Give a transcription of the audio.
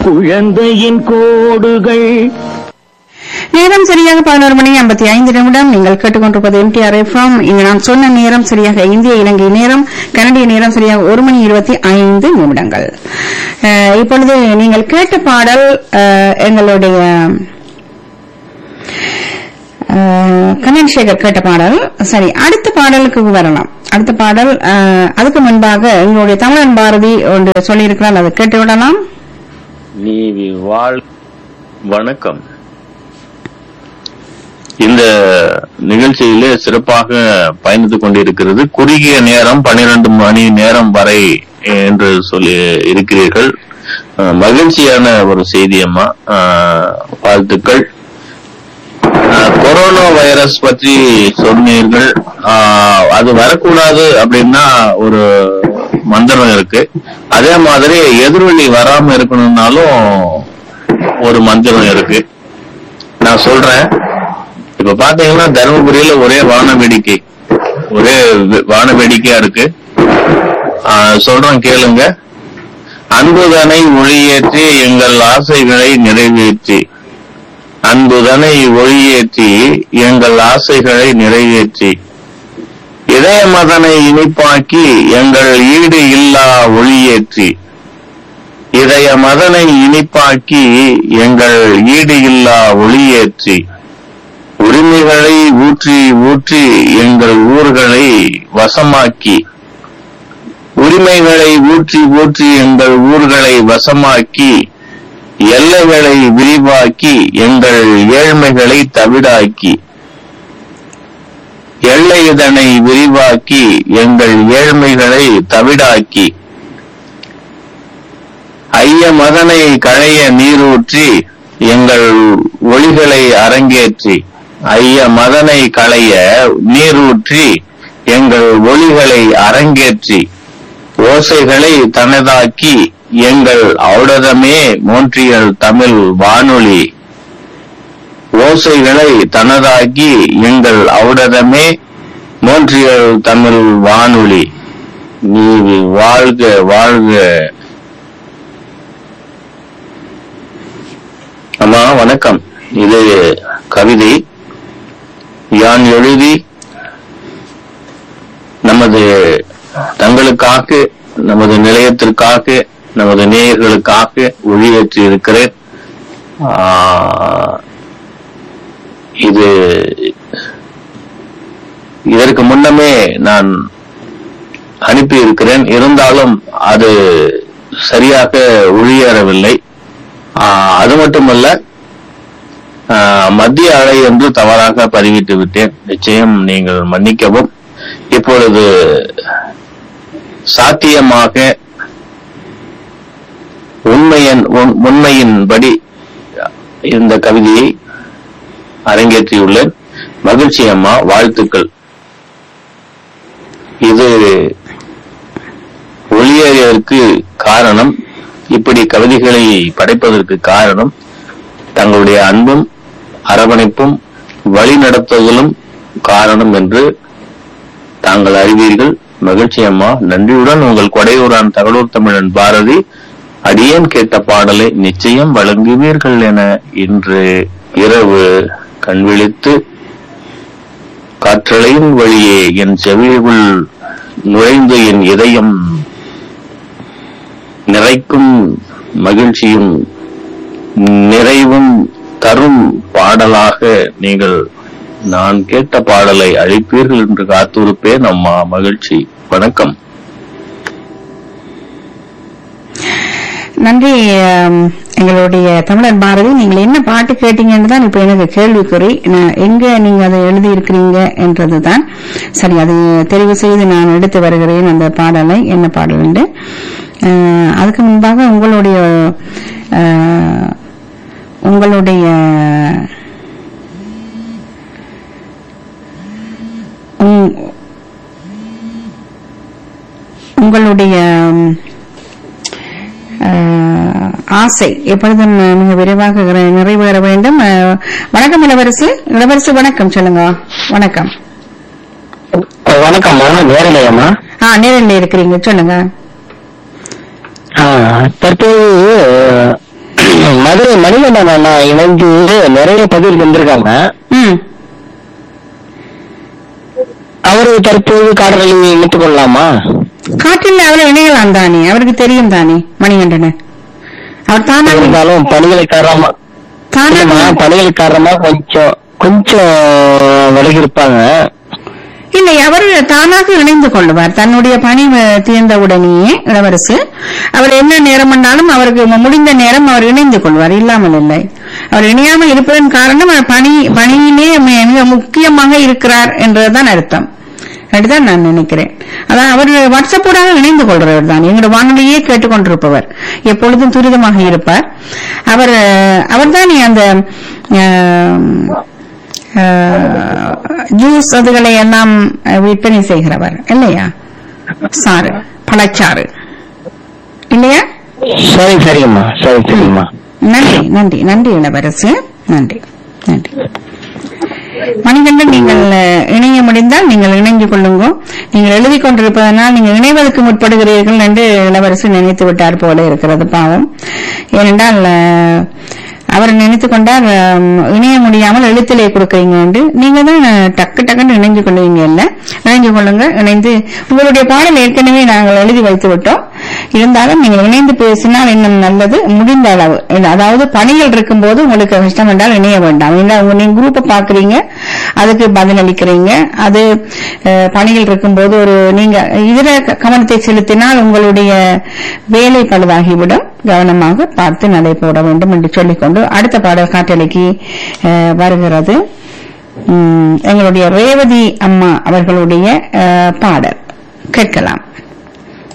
குழந்தையின் கோடுகள் நேரம் சரியாக பதினோரு மணி ஐம்பத்தி ஐந்து நிமிடம் நீங்கள் கேட்டுக்கொண்டிருப்பது எம்டிஆர் எஃப்எம் இங்கு நான் சொன்ன நேரம் சரியாக இந்திய இலங்கை நேரம் கனடிய நேரம் சரியாக ஒரு மணி இருபத்தி ஐந்து நிமிடங்கள் அஹ், இப்பொழுது நீங்கள் கேட்ட பாடல் அஹ், எங்களுடைய அஹ், கண்ணன் சேகர் கேட்ட பாடல் சரி அடுத்த பாடலுக்கு வரலாம் அடுத்த பாடல் அஹ், அதுக்கு முன்பாக எங்களுடைய தமிழன் பாரதி ஒன்று சொல்லியிருக்கிறார் அதை கேட்டு விடலாம் நீவி வாழ் வணக்கம் இந்த நிகழ்ச்சியிலே சிறப்பாக பயணித்துக் கொண்டிருக்கிறது குறுகிய நேரம் பன்னிரண்டு மணி நேரம் வரை என்று சொல்லி இருக்கிறீர்கள் அஹ், மகிழ்ச்சியான ஒரு செய்தி அம்மா அஹ், வாழ்த்துக்கள் அஹ், கொரோனா வைரஸ் பற்றி சொன்னீர்கள் அஹ், அது வரக்கூடாது அப்படின்னா ஒரு மந்திரம் இருக்கு அதே மாதிரி எதிரொலி வராம இருக்கணும்னாலும் ஒரு மந்திரம் இருக்கு நான் சொல்றேன் இப்ப பாத்தீங்கன்னா தருமபுரியில ஒரே வான வேடிக்கை ஒரே வே- வான வேடிக்கையா இருக்கு ஆஹ் சொல்றேன் கேளுங்க அன்புதனை ஒளியேற்றி எங்கள் ஆசைகளை நிறைவேற்றி அன்புதனை ஒளியேற்றி எங்கள் ஆசைகளை நிறைவேற்றி இதய மதனை இனிப்பாக்கி எங்கள் ஈடு இல்லா ஒளியேற்றி இதய மதனை இனிப்பாக்கி எங்கள் ஈடு இல்லா ஒளியேற்றி உரிமைகளை ஊற்றி ஊற்றி எங்கள் ஊர்களை வசமாக்கி உரிமைகளை ஊற்றி ஊற்றி எங்கள் ஊர்களை வசமாக்கி எல்லைகளை விரிவாக்கி எங்கள் ஏழ்மைகளை தவிடாக்கி எல்லை இதனை விரிவாக்கி எங்கள் ஏழ்மைகளை தவிடாக்கி ஐய மதனை களைய நீரூற்றி எங்கள் ஒளிகளை அரங்கேற்றி ஐய மதனை களைய நீரூற்றி எங்கள் ஒளிகளை அரங்கேற்றி ஓசைகளை தனதாக்கி எங்கள் ஔடதமே மோன்றியல் தமிழ் வானொலி ஓசைகளை தனதாக்கி எங்கள் ஔடதமே மோன்றியல் தமிழ் வானொலி நீ வாழ்க வாழ்க அம்மா வணக்கம் இது கவிதை யான் எழுதி நமது தங்களுக்காக நமது நிலையத்திற்காக நமது நேயர்களுக்காக ஒளியேற்றி இருக்கிறேன் ஆஹ், இது இதற்கு முன்னமே நான் அனுப்பி இருக்கிறேன் இருந்தாலும் அது சரியாக ஒளியேறவில்லை ஆஹ், அது மட்டுமல்ல ஆஹ், மத்திய அலை என்று தவறாக பதிவிட்டு விட்டேன் நிச்சயம் நீங்கள் மன்னிக்கவும் இப்பொழுது சாத்தியமாக உண்மையின் உண்- உண்மையின்படி இந்த கவிதையை அரங்கேற்றியுள்ளேன் மகிழ்ச்சி அம்மா வாழ்த்துக்கள் இது ஒளியேறியதற்கு காரணம் இப்படி கவிதைகளை படைப்பதற்கு காரணம் தங்களுடைய அன்பும் அரவணைப்பும் வழிநடத்துதலும் காரணம் என்று தாங்கள் அறிவீர்கள் மகிழ்ச்சி அம்மா நன்றியுடன் உங்கள் கொடையூரான் தகடூர் தமிழன் பாரதி அடியேன் கேட்ட பாடலை நிச்சயம் வழங்குவீர்கள் என இன்று இரவு கண்விழித்து காற்றலையின் வழியே என் செவியுள் நுழைந்து என் இதயம் நிறைக்கும் மகிழ்ச்சியும் நிறைவும் தரும் பாடலாக நீங்கள் நான் கேட்ட பாடலை அழைப்பீர்கள் என்று காத்திருப்பேன் அம்மா மகிழ்ச்சி வணக்கம் நன்றி ஆம், எங்களுடைய தமிழர் பாரதி நீங்கள் என்ன பாட்டு கேட்டீங்கன்னு தான் இப்ப எனக்கு கேள்விக்குறி நான் எங்க நீங்க அதை எழுதி இருக்கிறீங்க என்றதுதான் சரி அது தெரிவு செய்து நான் எடுத்து வருகிறேன் அந்த பாடலை என்ன பாடல் என்று அஹ், அதுக்கு முன்பாக உங்களுடைய அஹ், உங்களுடைய உங்- உங்களுடைய ம், ஆஹ், ஆசை எப்பொழுதும் மிக விரைவாக நிறை- நிறைவேற வேண்டும் ஆஹ், வணக்கம் இளவரசு இளவரசு வணக்கம் சொல்லுங்க வணக்கம் வணக்கம்மா நேரலையம்மா ஆ நேரில் இருக்கிறீங்க சொல்லுங்க தற்போது மதுரை மணிகண்டன் அண்ணா இணைந்து நிறைய பதிவு தந்திருக்காங்க ம் அவரு தற்போது காடலில் இணைத்துக் கொள்ளலாமா காற்றில் அவர் இணையலாம் தானே அவருக்கு தெரியும் தானே மணிகண்டன அவர் தானாக இருந்தாலும் பணிகளை காரணமா தானாக இல்லம்மா, பணிகள் காரணமா கொஞ்சம் கொஞ்சம் விலகி இருப்பாங்க இல்லை அவர் தானாக இணைந்து கொள்வார் தன்னுடைய பணி அஹ், தீர்ந்தவுடனேயே இளவரசு அவர் என்ன நேரம் பண்ணாலும் அவருக்கு மு- முடிந்த நேரம் அவர் இணைந்து கொள்வார் இல்லாமல் இல்லை அவர் இணையாமல் இருப்பதன் காரணம் அவர் பணி பணியிலே மி- மிக முக்கியமாக இருக்கிறார் என்றதுதான் அர்த்தம் அப்படிதான் நான் நினைக்கிறேன் அதான் அவர் வாட்ஸ்அப்போடாக இணைந்து கொள்றவர் தான் எங்களுடைய வானொலியே கேட்டுக்கொண்டிருப்பவர் எப்பொழுதும் துரிதமாக இருப்பார் அவர் அவர்தான் அந்த அஹ், ஜூஸ் அதுகளை எல்லாம் அஹ், விற்பனை செய்கிறவர் இல்லையா சாறு பழச்சாறு இல்லையா சரி சரிங்கம்மா சரி சரிங்கம்மா நன்றி நன்றி நன்றி இளவரசு நன்றி நன்றி மணிகண்டன் நீங்கள் அஹ், இணைய முடிந்தால் நீங்கள் இணைந்து கொள்ளுங்க நீங்கள் எழுதி கொண்டிருப்பதனால் நீங்கள் இணைவதற்கு முற்படுகிறீர்கள் என்று இளவரசு நினைத்து விட்டார் போல இருக்கிறது பாவம் ஏனென்றால் அஹ், அவர் நினைத்துக் கொண்டார் அஹ், இணைய முடியாமல் எழுத்திலே கொடுக்கறீங்க என்று நீங்க தான் அஹ், டக்கு டக்குன்னு இணைஞ்சு கொள்வீங்க இல்ல இணைஞ்சு கொள்ளுங்க இணைந்து உங்களுடைய பாடல் ஏற்கனவே நாங்கள் எழுதி வைத்து விட்டோம் இருந்தாலும் நீங்கள் இணைந்து பேசினால் இன்னும் நல்லது முடிந்த அளவு அதாவது பணிகள் இருக்கும்போது உங்களுக்கு கஷ்டம் என்றால் இணைய வேண்டாம் ஏன்னா உங்க நீங்க குரூப்பை பாக்குறீங்க அதுக்கு பதிலளிக்கிறீங்க அது அஹ், பணிகள் இருக்கும்போது ஒரு நீங்க இதர க- கவனத்தை செலுத்தினால் உங்களுடைய வேலை பழுதாகிவிடும் கவனமாக பார்த்து நடை போட வேண்டும் என்று சொல்லிக்கொண்டு அடுத்த பாடல் காற்றலைக்கு அஹ், வருகிறது உம், எங்களுடைய ரேவதி அம்மா அவர்களுடைய அஹ், பாடல் கேட்கலாம்